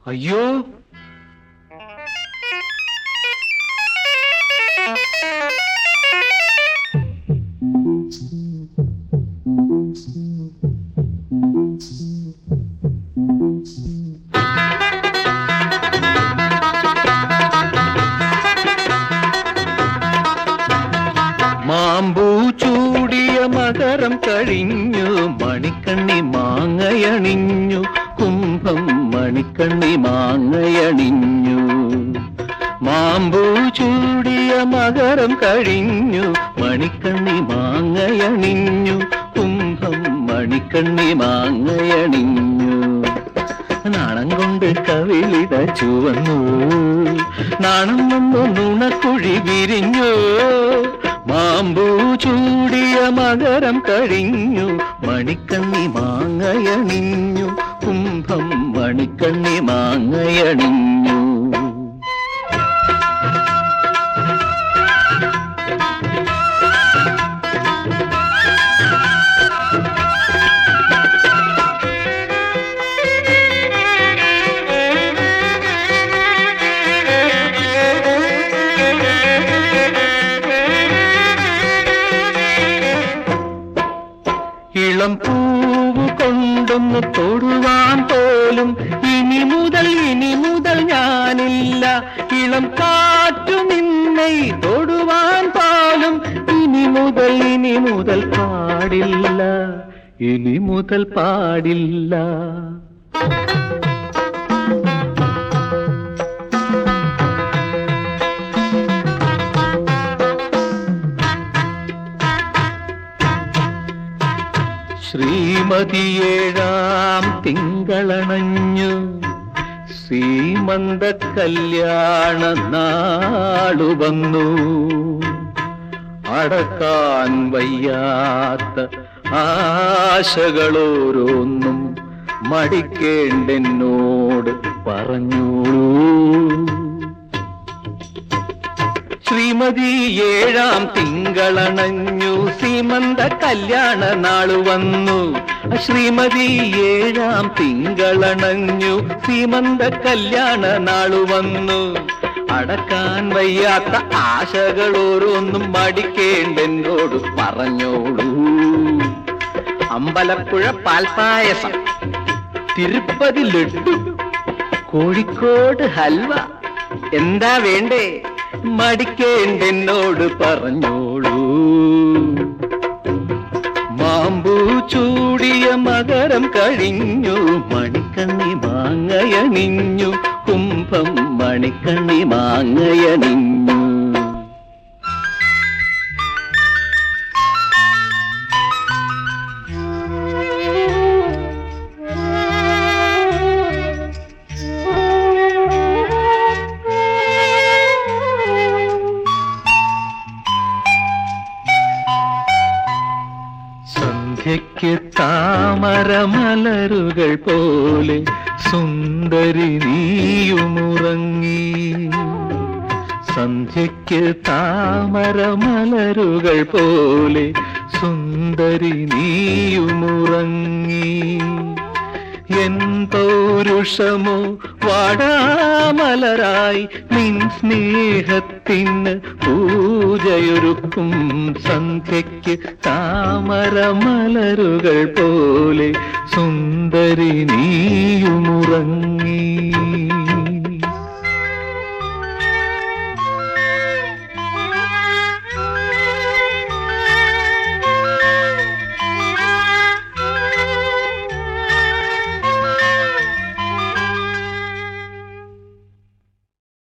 അയ്യോ മാമ്പൂ ചൂടിയ മകരം കഴിഞ്ഞു മണിക്കണ്ണി മാങ്ങയണിഞ്ഞു കുംഭം മണിക്കണ്ണി മാങ്ങയണിഞ്ഞു മാമ്പൂ ചൂടിയ മകരം കഴിഞ്ഞു മണിക്കണ്ണി മാങ്ങയണിഞ്ഞു കുംഭം മണിക്കണ്ണി മാങ്ങയണിഞ്ഞു നാണം കൊണ്ട് കവിളിത ചുവന്നു നാണം വന്നു നുണക്കുഴി വിരിഞ്ഞു മാമ്പൂ ചൂടിയ മകരം കഴിഞ്ഞു മണിക്കണ്ണി മാങ്ങയണിഞ്ഞു കുംഭം മണിക്കണ്ണി മാങ്ങയണിഞ്ഞു ഇളം പൂവ് കൊണ്ടൊന്ന് തൊടുവാൻ പോലും ഇനി മുതൽ ഇനി മുതൽ ഞാനില്ല ഇളം കാറ്റു നിന്നെ തൊടുവാൻ പോലും ഇനി മുതൽ ഇനി മുതൽ പാടില്ല ഇനി മുതൽ പാടില്ല ശ്രീമതിയേഴാം തിങ്കളണഞ്ഞു സീമന്ത കല്യാണ നാളു വന്നു അടക്കാൻ വയ്യാത്ത ആശകളോരോന്നും മടിക്കേണ്ടെന്നോട് പറഞ്ഞോളൂ ശ്രീമതി ഏഴാം തിങ്കളണഞ്ഞു സീമന്ത കല്യാണ നാളു വന്നു ശ്രീമതി ഏഴാം തിങ്കളണഞ്ഞു സീമന്ത കല്യാണ നാളു വന്നു അടക്കാൻ വയ്യാത്ത ആശകൾ ഓരോന്നും മടിക്കേണ്ടെന്നോട് പറഞ്ഞോളൂ അമ്പലപ്പുഴ പാൽപ്പായസം തിരുപ്പതി ലഡു കോഴിക്കോട് ഹൽവ എന്താ വേണ്ടേ മടിക്കേണ്ടെന്നോട് പറഞ്ഞോളൂ മാമ്പൂ ചൂടിയ മകരം കഴിഞ്ഞു മണിക്കണ്ണി മാങ്ങയണിഞ്ഞു കുംഭം മണിക്കണ്ണി മാങ്ങയണിഞ്ഞു സന്ധ്യയ്ക്ക് താമരമലരുകൾ പോലെ സുന്ദരി നീയുമുറങ്ങി സന്ധ്യയ്ക്ക് താമരമലരുകൾ പോലെ സുന്ദരി നീയുമുറങ്ങി എൻ പൗരുഷമോ വാടാമലരായി നിൻ സ്നേഹത്തിന് പൂജയൊരുക്കും സന്ധ്യയ്ക്ക് താമരമലരുകൾ പോലെ സുന്ദരി നീയുമുറങ്ങി